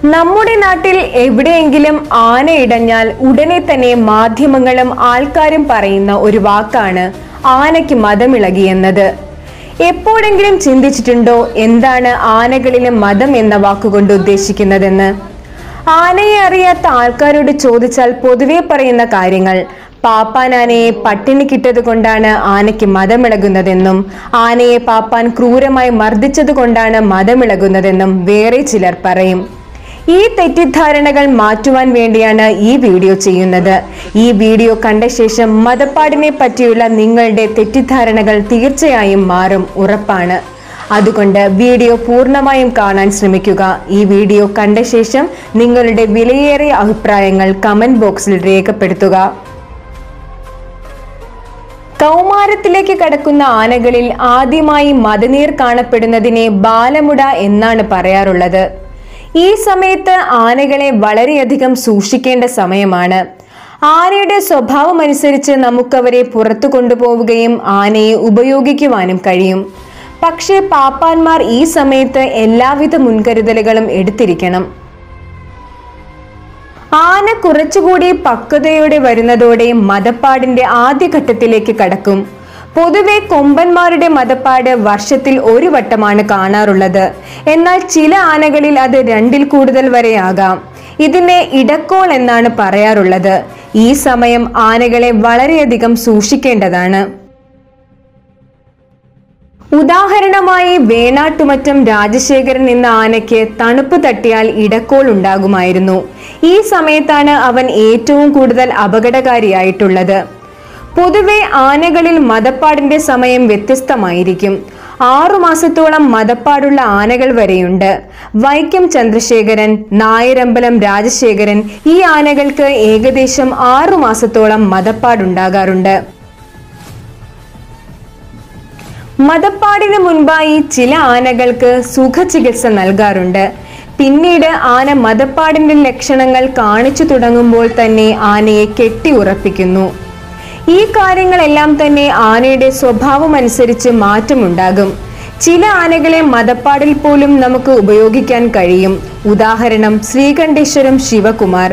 നമ്മുടെ നാട്ടിൽ എവിടെയെങ്കിലും ആന ഇടഞ്ഞാൽ ഉടനെ തന്നെ മാധ്യമങ്ങളും ആൾക്കാരും പറയുന്ന ഒരു വാക്കാണ് ആനയ്ക്ക് മതമിളകി എന്നത് എപ്പോഴെങ്കിലും ചിന്തിച്ചിട്ടുണ്ടോ എന്താണ് ആനകളിലെ മതം എന്ന വാക്കുകൊണ്ട് ഉദ്ദേശിക്കുന്നതെന്ന് ആനയെ അറിയാത്ത ആൾക്കാരോട് ചോദിച്ചാൽ പൊതുവെ പറയുന്ന കാര്യങ്ങൾ പാപ്പാൻ ആനയെ പട്ടിണി കിട്ടത് കൊണ്ടാണ് ആനയ്ക്ക് മതമിളകുന്നതെന്നും ആനയെ പാപ്പാൻ ക്രൂരമായി മർദ്ദിച്ചത് കൊണ്ടാണ് മതമിളകുന്നതെന്നും വേറെ ചിലർ പറയും ഈ തെറ്റിദ്ധാരണകൾ മാറ്റുവാൻ വേണ്ടിയാണ് ഈ വീഡിയോ ചെയ്യുന്നത് ഈ വീഡിയോ കണ്ട ശേഷം മതപ്പാടിനെ പറ്റിയുള്ള നിങ്ങളുടെ തെറ്റിദ്ധാരണകൾ തീർച്ചയായും മാറും ഉറപ്പാണ് അതുകൊണ്ട് വീഡിയോ പൂർണ്ണമായും കാണാൻ ശ്രമിക്കുക ഈ വീഡിയോ കണ്ട ശേഷം നിങ്ങളുടെ വിലയേറിയ അഭിപ്രായങ്ങൾ കമന്റ് ബോക്സിൽ രേഖപ്പെടുത്തുക കൗമാരത്തിലേക്ക് കടക്കുന്ന ആനകളിൽ ആദ്യമായി മതനീർ കാണപ്പെടുന്നതിനെ ബാലമുട എന്നാണ് പറയാറുള്ളത് ഈ സമയത്ത് ആനകളെ വളരെയധികം സൂക്ഷിക്കേണ്ട സമയമാണ് ആനയുടെ സ്വഭാവം അനുസരിച്ച് നമുക്കവരെ പുറത്തു കൊണ്ടുപോവുകയും ആനയെ ഉപയോഗിക്കുവാനും കഴിയും പക്ഷേ പാപ്പാന്മാർ ഈ സമയത്ത് എല്ലാവിധ മുൻകരുതലുകളും എടുത്തിരിക്കണം ആന കുറച്ചുകൂടി പക്വതയോടെ വരുന്നതോടെ മതപ്പാടിന്റെ ആദ്യഘട്ടത്തിലേക്ക് കടക്കും പൊതുവെ കൊമ്പന്മാരുടെ മതപ്പാട് വർഷത്തിൽ ഒരു വട്ടമാണ് കാണാറുള്ളത് എന്നാൽ ചില ആനകളിൽ അത് രണ്ടിൽ കൂടുതൽ വരെ ആകാം ഇതിനെ ഇടക്കോൾ എന്നാണ് പറയാറുള്ളത് ഈ സമയം ആനകളെ വളരെയധികം സൂക്ഷിക്കേണ്ടതാണ് ഉദാഹരണമായി വേണാട്ടുമറ്റം രാജശേഖരൻ എന്ന ആനയ്ക്ക് തണുപ്പ് തട്ടിയാൽ ഇടക്കോൾ ഉണ്ടാകുമായിരുന്നു ഈ സമയത്താണ് അവൻ ഏറ്റവും കൂടുതൽ അപകടകാരിയായിട്ടുള്ളത് പൊതുവെ ആനകളിൽ മതപ്പാടിന്റെ സമയം വ്യത്യസ്തമായിരിക്കും ആറു മാസത്തോളം മതപ്പാടുള്ള ആനകൾ വരെയുണ്ട് വൈക്കം ചന്ദ്രശേഖരൻ നായരമ്പലം രാജശേഖരൻ ഈ ആനകൾക്ക് ഏകദേശം ആറു മാസത്തോളം മതപ്പാടുണ്ടാകാറുണ്ട് മതപ്പാടിന് മുൻപായി ചില ആനകൾക്ക് സുഖചികിത്സ നൽകാറുണ്ട് പിന്നീട് ആന മതപ്പാടിന്റെ ലക്ഷണങ്ങൾ കാണിച്ചു തുടങ്ങുമ്പോൾ തന്നെ ആനയെ കെട്ടി ഉറപ്പിക്കുന്നു ഈ കാര്യങ്ങളെല്ലാം തന്നെ ആനയുടെ സ്വഭാവം അനുസരിച്ച് മാറ്റമുണ്ടാകും ചില ആനകളെ മതപ്പാടിൽ പോലും നമുക്ക് ഉപയോഗിക്കാൻ കഴിയും ഉദാഹരണം ശ്രീകണ്ഠേശ്വരം ശിവകുമാർ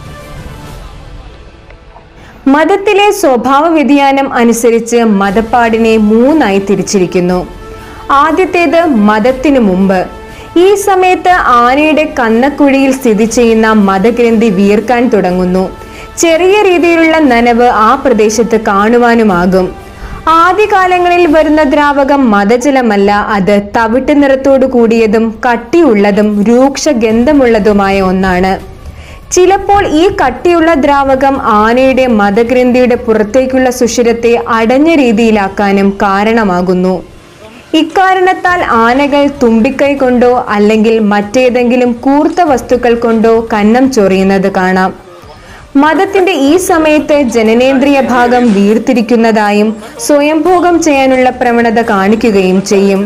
മതത്തിലെ സ്വഭാവ വ്യതിയാനം അനുസരിച്ച് മതപ്പാടിനെ മൂന്നായി തിരിച്ചിരിക്കുന്നു ആദ്യത്തേത് മതത്തിനു മുമ്പ് ഈ സമയത്ത് ആനയുടെ കന്നക്കുഴിയിൽ സ്ഥിതി ചെയ്യുന്ന മതഗ്രന്ഥി വീർക്കാൻ തുടങ്ങുന്നു ചെറിയ രീതിയിലുള്ള നനവ് ആ പ്രദേശത്ത് കാണുവാനുമാകും ആദ്യകാലങ്ങളിൽ വരുന്ന ദ്രാവകം മതജലമല്ല അത് തവിട്ട് നിറത്തോടു കൂടിയതും കട്ടിയുള്ളതും രൂക്ഷ ഗന്ധമുള്ളതുമായ ഒന്നാണ് ചിലപ്പോൾ ഈ കട്ടിയുള്ള ദ്രാവകം ആനയുടെ മതഗ്രന്ഥിയുടെ പുറത്തേക്കുള്ള സുഷിരത്തെ അടഞ്ഞ രീതിയിലാക്കാനും കാരണമാകുന്നു ഇക്കാരണത്താൽ ആനകൾ തുമ്പിക്കൈ കൊണ്ടോ അല്ലെങ്കിൽ മറ്റേതെങ്കിലും കൂർത്ത വസ്തുക്കൾ കൊണ്ടോ കന്നം ചൊറിയുന്നത് കാണാം മതത്തിന്റെ ഈ സമയത്ത് ജനനേന്ദ്രിയ ഭാഗം വീർത്തിരിക്കുന്നതായും സ്വയംഭോഗം ചെയ്യാനുള്ള പ്രവണത കാണിക്കുകയും ചെയ്യും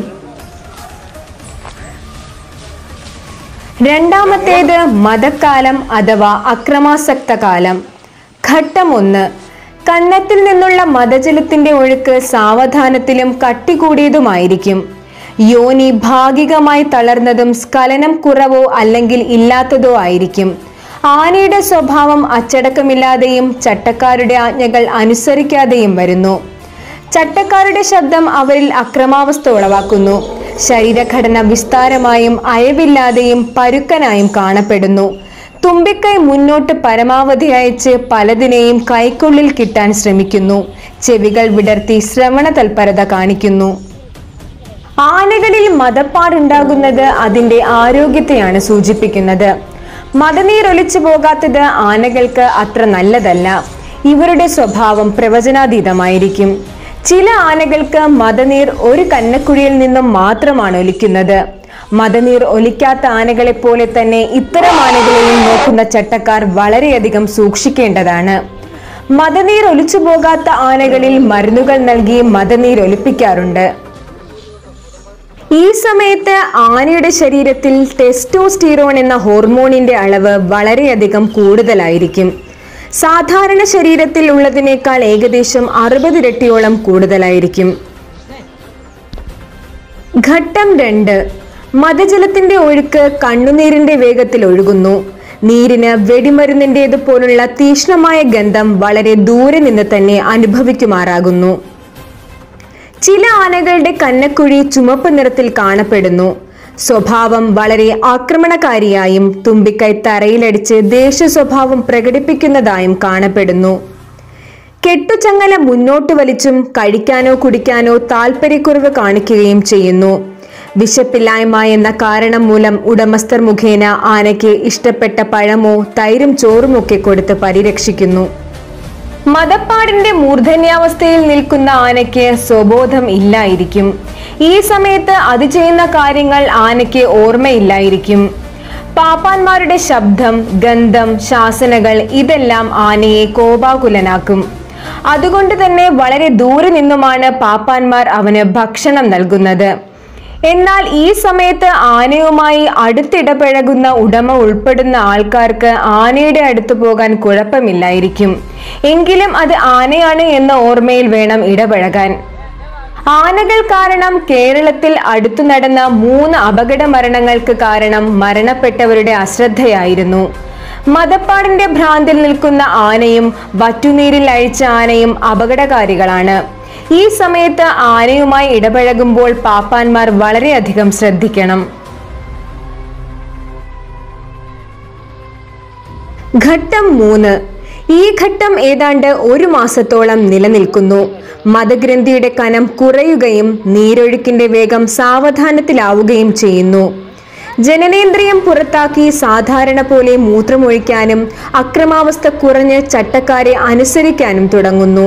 രണ്ടാമത്തേത് മതക്കാലം അഥവാ അക്രമാസക്ത കാലം ഘട്ടം ഒന്ന് കന്നത്തിൽ നിന്നുള്ള മതജലത്തിന്റെ ഒഴുക്ക് സാവധാനത്തിലും കട്ടി കൂടിയതുമായിരിക്കും യോനി ഭാഗികമായി തളർന്നതും സ്ഖലനം കുറവോ അല്ലെങ്കിൽ ഇല്ലാത്തതോ ആയിരിക്കും ആനയുടെ സ്വഭാവം അച്ചടക്കമില്ലാതെയും ചട്ടക്കാരുടെ ആജ്ഞകൾ അനുസരിക്കാതെയും വരുന്നു ചട്ടക്കാരുടെ ശബ്ദം അവരിൽ അക്രമാവസ്ഥ ഉളവാക്കുന്നു ശരീരഘടന വിസ്താരമായും അയവില്ലാതെയും പരുക്കനായും കാണപ്പെടുന്നു തുമ്പിക്കൈ മുന്നോട്ട് പരമാവധി അയച്ച് പലതിനെയും കൈക്കുള്ളിൽ കിട്ടാൻ ശ്രമിക്കുന്നു ചെവികൾ വിടർത്തി ശ്രവണ തൽപരത കാണിക്കുന്നു ആനകളിൽ മതപ്പാടുണ്ടാകുന്നത് അതിന്റെ ആരോഗ്യത്തെയാണ് സൂചിപ്പിക്കുന്നത് മതനീർ ഒലിച്ചു പോകാത്തത് ആനകൾക്ക് അത്ര നല്ലതല്ല ഇവരുടെ സ്വഭാവം പ്രവചനാതീതമായിരിക്കും ചില ആനകൾക്ക് മതനീർ ഒരു കന്നക്കുഴിയിൽ നിന്നും മാത്രമാണ് ഒലിക്കുന്നത് മതനീർ ഒലിക്കാത്ത ആനകളെ പോലെ തന്നെ ഇത്തരം ആനകളെയും നോക്കുന്ന ചട്ടക്കാർ വളരെയധികം സൂക്ഷിക്കേണ്ടതാണ് മതനീർ ഒലിച്ചു പോകാത്ത ആനകളിൽ മരുന്നുകൾ നൽകി മതനീർ ഒലിപ്പിക്കാറുണ്ട് ഈ സമയത്ത് ആനയുടെ ശരീരത്തിൽ ടെസ്റ്റോസ്റ്റീറോൺ എന്ന ഹോർമോണിന്റെ അളവ് വളരെയധികം കൂടുതലായിരിക്കും സാധാരണ ശരീരത്തിൽ ഉള്ളതിനേക്കാൾ ഏകദേശം അറുപത് ഇരട്ടിയോളം കൂടുതലായിരിക്കും ഘട്ടം രണ്ട് മതജലത്തിന്റെ ഒഴുക്ക് കണ്ണുനീരിന്റെ വേഗത്തിൽ ഒഴുകുന്നു നീരിന് വെടിമരുന്നിൻ്റെതുപോലുള്ള തീക്ഷ്ണമായ ഗന്ധം വളരെ ദൂരെ നിന്ന് തന്നെ അനുഭവിക്കുമാറാകുന്നു ചില ആനകളുടെ കന്നക്കുഴി ചുമപ്പ് നിറത്തിൽ കാണപ്പെടുന്നു സ്വഭാവം വളരെ ആക്രമണകാരിയായും തുമ്പിക്കൈ തറയിലടിച്ച് ദേഷ്യ സ്വഭാവം പ്രകടിപ്പിക്കുന്നതായും കാണപ്പെടുന്നു കെട്ടുചങ്ങല മുന്നോട്ട് വലിച്ചും കഴിക്കാനോ കുടിക്കാനോ താല്പര്യക്കുറവ് കാണിക്കുകയും ചെയ്യുന്നു വിശപ്പില്ലായ്മ എന്ന കാരണം മൂലം ഉടമസ്ഥർ മുഖേന ആനയ്ക്ക് ഇഷ്ടപ്പെട്ട പഴമോ തൈരും ചോറുമൊക്കെ കൊടുത്ത് പരിരക്ഷിക്കുന്നു മതപ്പാടിന്റെ മൂർധന്യാവസ്ഥയിൽ നിൽക്കുന്ന ആനയ്ക്ക് സ്വബോധം ഇല്ലായിരിക്കും ഈ സമയത്ത് അത് ചെയ്യുന്ന കാര്യങ്ങൾ ആനയ്ക്ക് ഓർമ്മയില്ലായിരിക്കും പാപ്പാന്മാരുടെ ശബ്ദം ഗന്ധം ശാസനകൾ ഇതെല്ലാം ആനയെ കോപാകുലനാക്കും അതുകൊണ്ട് തന്നെ വളരെ ദൂരെ നിന്നുമാണ് പാപ്പാന്മാർ അവന് ഭക്ഷണം നൽകുന്നത് എന്നാൽ ഈ സമയത്ത് ആനയുമായി അടുത്തിടപഴകുന്ന ഉടമ ഉൾപ്പെടുന്ന ആൾക്കാർക്ക് ആനയുടെ അടുത്ത് പോകാൻ കുഴപ്പമില്ലായിരിക്കും എങ്കിലും അത് ആനയാണ് എന്ന ഓർമ്മയിൽ വേണം ഇടപഴകാൻ ആനകൾ കാരണം കേരളത്തിൽ അടുത്തു നടന്ന മൂന്ന് അപകട മരണങ്ങൾക്ക് കാരണം മരണപ്പെട്ടവരുടെ അശ്രദ്ധയായിരുന്നു മതപ്പാടിന്റെ ഭ്രാന്തിൽ നിൽക്കുന്ന ആനയും വറ്റുനീരിൽ അഴിച്ച ആനയും അപകടകാരികളാണ് ഈ സമയത്ത് ആനയുമായി ഇടപഴകുമ്പോൾ പാപ്പാന്മാർ വളരെയധികം ശ്രദ്ധിക്കണം ഘട്ടം മൂന്ന് ഈ ഘട്ടം ഏതാണ്ട് ഒരു മാസത്തോളം നിലനിൽക്കുന്നു മതഗ്രന്ഥിയുടെ കനം കുറയുകയും നീരൊഴുക്കിന്റെ വേഗം സാവധാനത്തിലാവുകയും ചെയ്യുന്നു ജനനേന്ദ്രിയം പുറത്താക്കി സാധാരണ പോലെ മൂത്രമൊഴിക്കാനും അക്രമാവസ്ഥ കുറഞ്ഞ് ചട്ടക്കാരെ അനുസരിക്കാനും തുടങ്ങുന്നു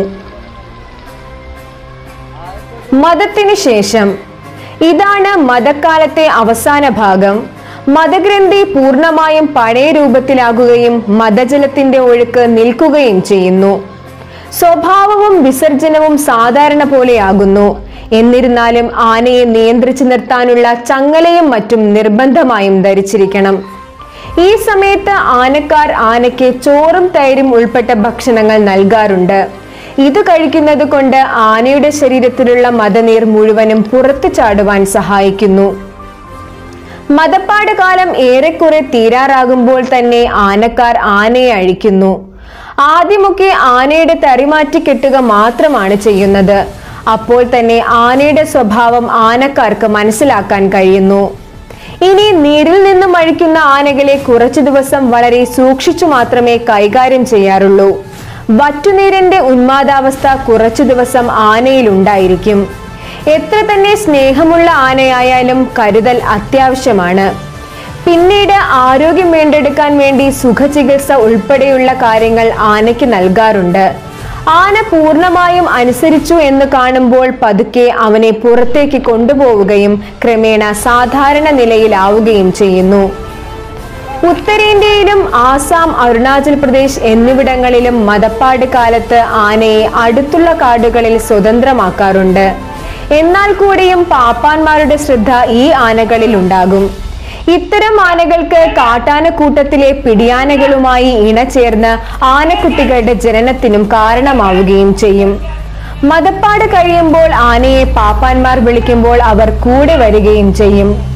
മതത്തിനു ശേഷം ഇതാണ് മതക്കാലത്തെ അവസാന ഭാഗം മതഗ്രന്ഥി പൂർണ്ണമായും പഴയ രൂപത്തിലാകുകയും മതജലത്തിന്റെ ഒഴുക്ക് നിൽക്കുകയും ചെയ്യുന്നു സ്വഭാവവും വിസർജനവും സാധാരണ പോലെയാകുന്നു എന്നിരുന്നാലും ആനയെ നിയന്ത്രിച്ചു നിർത്താനുള്ള ചങ്ങലയും മറ്റും നിർബന്ധമായും ധരിച്ചിരിക്കണം ഈ സമയത്ത് ആനക്കാർ ആനയ്ക്ക് ചോറും തൈരും ഉൾപ്പെട്ട ഭക്ഷണങ്ങൾ നൽകാറുണ്ട് ഇത് കഴിക്കുന്നത് കൊണ്ട് ആനയുടെ ശരീരത്തിലുള്ള മതനീർ മുഴുവനും പുറത്തു ചാടുവാൻ സഹായിക്കുന്നു മതപ്പാട് കാലം ഏറെക്കുറെ തീരാറാകുമ്പോൾ തന്നെ ആനക്കാർ ആനയെ അഴിക്കുന്നു ആദ്യമൊക്കെ ആനയുടെ തറിമാറ്റി കെട്ടുക മാത്രമാണ് ചെയ്യുന്നത് അപ്പോൾ തന്നെ ആനയുടെ സ്വഭാവം ആനക്കാർക്ക് മനസ്സിലാക്കാൻ കഴിയുന്നു ഇനി നീരിൽ നിന്നും അഴിക്കുന്ന ആനകളെ കുറച്ചു ദിവസം വളരെ സൂക്ഷിച്ചു മാത്രമേ കൈകാര്യം ചെയ്യാറുള്ളൂ വറ്റുനീരിന്റെ ഉന്മാദാവസ്ഥ കുറച്ചു ദിവസം ആനയിൽ ഉണ്ടായിരിക്കും എത്ര തന്നെ സ്നേഹമുള്ള ആനയായാലും കരുതൽ അത്യാവശ്യമാണ് പിന്നീട് ആരോഗ്യം വീണ്ടെടുക്കാൻ വേണ്ടി സുഖചികിത്സ ഉൾപ്പെടെയുള്ള കാര്യങ്ങൾ ആനയ്ക്ക് നൽകാറുണ്ട് ആന പൂർണ്ണമായും അനുസരിച്ചു എന്ന് കാണുമ്പോൾ പതുക്കെ അവനെ പുറത്തേക്ക് കൊണ്ടുപോവുകയും ക്രമേണ സാധാരണ നിലയിലാവുകയും ചെയ്യുന്നു ഉത്തരേന്ത്യയിലും ആസാം അരുണാചൽ പ്രദേശ് എന്നിവിടങ്ങളിലും മതപ്പാട് കാലത്ത് ആനയെ അടുത്തുള്ള കാടുകളിൽ സ്വതന്ത്രമാക്കാറുണ്ട് എന്നാൽ കൂടിയും പാപ്പാന്മാരുടെ ശ്രദ്ധ ഈ ആനകളിൽ ഉണ്ടാകും ഇത്തരം ആനകൾക്ക് കാട്ടാനക്കൂട്ടത്തിലെ പിടിയാനകളുമായി ഇണചേർന്ന് ആനക്കുട്ടികളുടെ ജനനത്തിനും കാരണമാവുകയും ചെയ്യും മതപ്പാട് കഴിയുമ്പോൾ ആനയെ പാപ്പാന്മാർ വിളിക്കുമ്പോൾ അവർ കൂടെ വരികയും ചെയ്യും